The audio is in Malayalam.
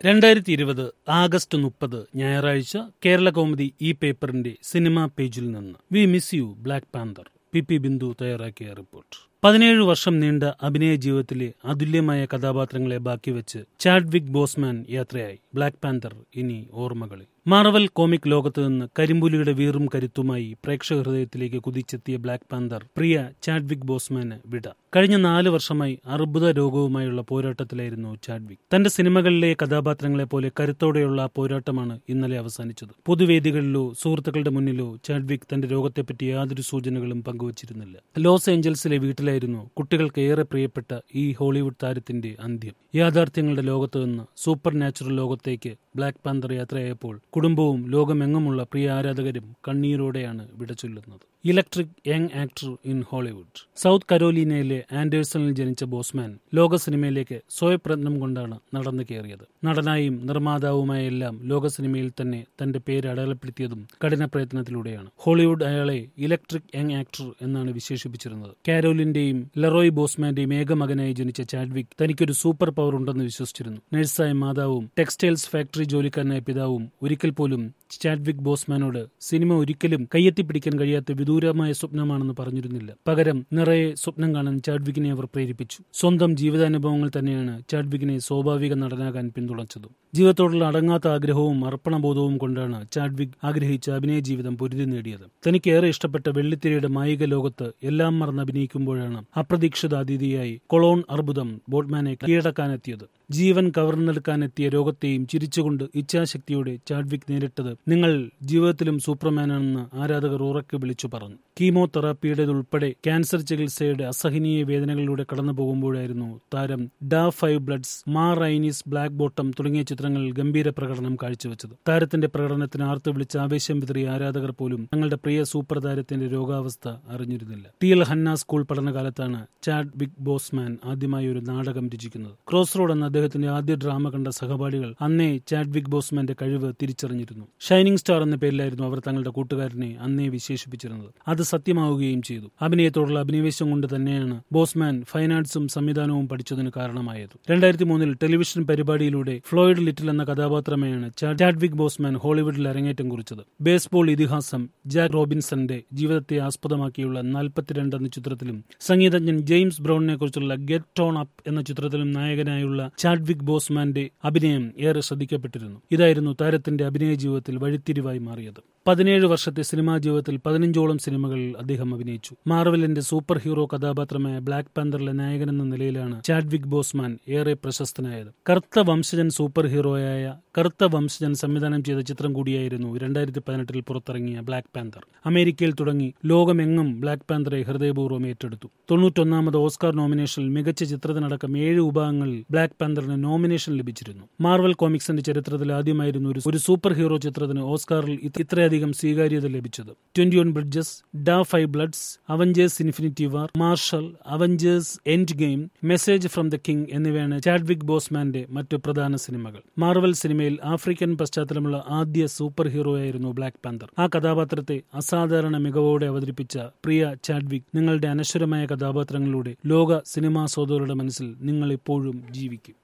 രണ്ടായിരത്തി ഇരുപത് ആഗസ്റ്റ് മുപ്പത് ഞായറാഴ്ച കേരള കൗമുദി ഈ പേപ്പറിന്റെ സിനിമാ പേജിൽ നിന്ന് we miss you black panther P P Bindu തയ്യാറാക്കിയ റിപ്പോർട്ട് പതിനേഴ് വർഷം നീണ്ട അഭിനയ ജീവിതത്തിലെ അതുല്യമായ കഥാപാത്രങ്ങളെ ബാക്കിവെച്ച് ചാഡ്വിക് ബോസ്മാൻ യാത്രയായി ബ്ലാക്ക് പാന്തർ ഇനി ഓർമ്മകളിൽ മാർവൽ കോമിക് ലോകത്ത് നിന്ന് കരിമ്പുലിയുടെ വീറും കരുത്തുമായി പ്രേക്ഷക ഹൃദയത്തിലേക്ക് കുതിച്ചെത്തിയ ബ്ലാക്ക് പാന്തർ പ്രിയ ചാഡ്വിക് ബോസ്മാന് വിട കഴിഞ്ഞ നാല് വർഷമായി അർബുദ രോഗവുമായുള്ള പോരാട്ടത്തിലായിരുന്നു ചാഡ്വിക് തന്റെ സിനിമകളിലെ കഥാപാത്രങ്ങളെ പോലെ കരുത്തോടെയുള്ള ആ പോരാട്ടമാണ് ഇന്നലെ അവസാനിച്ചത് പൊതുവേദികളിലോ സുഹൃത്തുക്കളുടെ മുന്നിലോ ചാഡ്വിക് തന്റെ രോഗത്തെപ്പറ്റി യാതൊരു സൂചനകളും പങ്കുവച്ചിരുന്നില്ല ലോസ് ഏഞ്ചൽസിലെ വീട്ടിലായിരുന്നു കുട്ടികൾക്ക് ഏറെ പ്രിയപ്പെട്ട ഈ ഹോളിവുഡ് താരത്തിന്റെ അന്ത്യം യാഥാർത്ഥ്യങ്ങളുടെ ലോകത്ത് നിന്ന് സൂപ്പർ നാച്ചുറൽ ലോകത്തേക്ക് ബ്ലാക്ക് പാന്തർ യാത്രയായപ്പോൾ കുടുംബവും ലോകമെങ്ങുമുള്ള പ്രിയ ആരാധകരും കണ്ണീരോടെയാണ് വിടചൊല്ലുന്നത് electric young actor in Hollywood South കരോലീനയിലെ ആൻഡേഴ്സണിൽ ജനിച്ച ബോസ്മാൻ ലോക സിനിമയിലേക്ക് സ്വയപ്രയത്നം കൊണ്ടാണ് നടന്നു കയറിയത് നടനായും നിർമ്മാതാവുമായ എല്ലാം ലോക സിനിമയിൽ തന്നെ തന്റെ പേര് അടയാളപ്പെടുത്തിയതും കഠിന പ്രയത്നത്തിലൂടെയാണ് ഹോളിവുഡ് അയാളെ ഇലക്ട്രിക് യങ് ആക്ടർ എന്നാണ് വിശേഷിപ്പിച്ചിരുന്നത് കാരോലിന്റെയും ലെറോയ് ബോസ്മാന്റെയും ഏകമകനായി ജനിച്ച ചാഡ്വിക് തനിക്കൊരു സൂപ്പർ പവർ ഉണ്ടെന്ന് വിശ്വസിച്ചിരുന്നു നഴ്സായ മാതാവും ടെക്സ്റ്റൈൽസ് ഫാക്ടറി ജോലിക്കാരനായ പിതാവും ഒരിക്കൽ പോലും ചാഡ്വിക് ബോസ്മാനോട് സിനിമ ഒരിക്കലും കയ്യെത്തിപ്പിടിക്കാൻ കഴിയാത്ത വിദൂരമായ സ്വപ്നമാണെന്ന് പറഞ്ഞിരുന്നില്ല പകരം നിറയെ സ്വപ്നം കാണാൻ ചാഡ്വിക്കിനെ അവർ പ്രേരിപ്പിച്ചു സ്വന്തം ജീവിതാനുഭവങ്ങൾ തന്നെയാണ് ചാഡ്വിക്കിനെ സ്വാഭാവിക നടനാകാൻ പിന്തുണച്ചതും ജീവിതത്തോടുള്ള അടങ്ങാത്ത ആഗ്രഹവും അർപ്പണബോധവും കൊണ്ടാണ് ചാഡ്വിക് ആഗ്രഹിച്ച അഭിനയ ജീവിതം പൊരുതി നേടിയത് തനിക്ക് ഏറെ ഇഷ്ടപ്പെട്ട വെള്ളിത്തിരയുടെ മായിക ലോകത്ത് എല്ലാം മറന്ന് അഭിനയിക്കുമ്പോഴാണ് അപ്രതീക്ഷിത അതിഥിയായി കൊളോൺ അർബുദം ബോട്ട്മാനെ കീഴടക്കാനെത്തിയത് ജീവൻ കവർന്നെടുക്കാനെത്തിയ രോഗത്തെയും ചിരിച്ചുകൊണ്ട് ഇച്ഛാശക്തിയോടെ ചാഡ്വിക് നേരിട്ടത് നിങ്ങൾ ജീവിതത്തിലും സൂപ്പർമാനാണെന്ന് ആരാധകർ ഉറക്കെ വിളിച്ചു പറഞ്ഞു കീമോതെറാപ്പിയുടേതുൾപ്പെടെ ക്യാൻസർ ചികിത്സയുടെ അസഹനീയ വേദനകളിലൂടെ കടന്നു പോകുമ്പോഴായിരുന്നു താരം ഡാ ഫൈവ് ബ്ലഡ്സ് മാ റൈനീസ് ബ്ലാക്ക് ബോട്ടം തുടങ്ങിയ ചിത്രങ്ങളിൽ ഗംഭീര പ്രകടനം കാഴ്ചവെച്ചത് താരത്തിന്റെ പ്രകടനത്തിന് ആർത്തു വിളിച്ച് ആവേശം വിതറിയ ആരാധകർ പോലും തങ്ങളുടെ പ്രിയ സൂപ്പർ താരത്തിന്റെ രോഗാവസ്ഥ അറിഞ്ഞിരുന്നില്ല ടി എൽ ഹന്ന സ്കൂൾ പഠനകാലത്താണ് ചാഡ് ബിഗ് ബോസ്മാൻ ആദ്യമായി ഒരു നാടകം രചിക്കുന്നത് ക്രോസ് റോഡ് എന്ന അദ്ദേഹത്തിന്റെ ആദ്യ ഡ്രാമ കണ്ട സഹപാഠികൾ അന്നേ ചാഡ്വിക് ബോസ്മാന്റെ കഴിവ് തിരിച്ചറിഞ്ഞിരുന്നു ഷൈനിങ് സ്റ്റാർ എന്ന പേരിലായിരുന്നു അവർ തങ്ങളുടെ കൂട്ടുകാരനെ അന്നേ വിശേഷിപ്പിച്ചിരുന്നത് അത് സത്യമാവുകയും ചെയ്തു അഭിനയത്തോടുള്ള അഭിനിവേശം കൊണ്ട് തന്നെയാണ് ബോസ്മാൻ ഫൈൻ ആർട്സും സംവിധാനവും പഠിച്ചതിന് കാരണമായത് രണ്ടായിരത്തി മൂന്നിൽ ടെലിവിഷൻ പരിപാടിയിലൂടെ ഫ്ലോയിഡ് ലിറ്റിൽ എന്ന കഥാപാത്രമായാണ് ചാഡ്വിക് ബോസ്മാൻ ഹോളിവുഡിൽ അരങ്ങേറ്റം കുറിച്ചത് ബേസ്ബോൾ ഇതിഹാസം ജാക്ക് റോബിൻസന്റെ ജീവിതത്തെ ആസ്പദമാക്കിയുള്ള നാൽപ്പത്തിരണ്ട് എന്ന ചിത്രത്തിലും സംഗീതജ്ഞൻ ജെയിംസ് ബ്രൌണിനെ കുറിച്ചുള്ള ഗെറ്റ് ടോൺ അപ്പ് എന്ന ചിത്രത്തിലും നായകനായുള്ള ചാഡ്വിക് ബോസ്മാന്റെ അഭിനയം ഏറെ ശ്രദ്ധിക്കപ്പെട്ടിരുന്നു ഇതായിരുന്നു താരത്തിന്റെ അഭിനയ ജീവിതത്തിൽ വഴിത്തിരിവായി മാറിയത് പതിനേഴ് വർഷത്തെ സിനിമാ ജീവിതത്തിൽ പതിനഞ്ചോളം സിനിമകളിൽ അദ്ദേഹം അഭിനയിച്ചു മാർവലിന്റെ സൂപ്പർ ഹീറോ കഥാപാത്രമായ ബ്ലാക്ക് പാന്തറിലെ നായകൻ എന്ന നിലയിലാണ് ചാഡ്വിക് ബോസ്മാൻ ഏറെ പ്രശസ്തനായത് കറുത്ത വംശജൻ സൂപ്പർ ഹീറോയായ കറുത്ത വംശജൻ സംവിധാനം ചെയ്ത ചിത്രം കൂടിയായിരുന്നു രണ്ടായിരത്തി പതിനെട്ടിൽ പുറത്തിറങ്ങിയ ബ്ലാക്ക് പാന്തർ അമേരിക്കയിൽ തുടങ്ങി ലോകമെങ്ങും ബ്ലാക്ക് പാന്തറെ ഹൃദയപൂർവ്വം ഏറ്റെടുത്തു തൊണ്ണൂറ്റൊന്നാമത് ഓസ്കാർ നോമിനേഷനിൽ മികച്ച ചിത്രത്തിനടക്കം ഏഴ് വിഭാഗങ്ങളിൽ ബ്ലാക്ക് പാന്തറിന് നോമിനേഷൻ ലഭിച്ചിരുന്നു മാർവൽ കോമിക്സിന്റെ ചരിത്രത്തിൽ ആദ്യമായിരുന്നു ഒരു ഒരു സൂപ്പർ ഹീറോ ചിത്രത്തിന് ഓസ്കാറിൽ ഇത്രയധികം സ്വീകാര്യത ലഭിച്ചത് twenty one bridges Da five bloods Avengers infinity war Marshall Avengers endgame message from the king എന്നിവയാണ് ചാഡ്വിക് ബോസ്മാന്റെ മറ്റു പ്രധാന സിനിമകൾ മാർവൽ സിനിമയിൽ ആഫ്രിക്കൻ പശ്ചാത്തലമുള്ള ആദ്യ സൂപ്പർ ഹീറോ ആയിരുന്നു ബ്ലാക്ക് പാന്തർ ആ കഥാപാത്രത്തെ അസാധാരണ മികവോടെ അവതരിപ്പിച്ച പ്രിയ ചാഡ്വിക് നിങ്ങളുടെ അനശ്വരമായ കഥാപാത്രങ്ങളിലൂടെ ലോക സിനിമാ സോദരുടെ മനസ്സിൽ നിങ്ങൾ എപ്പോഴും ജീവിക്കും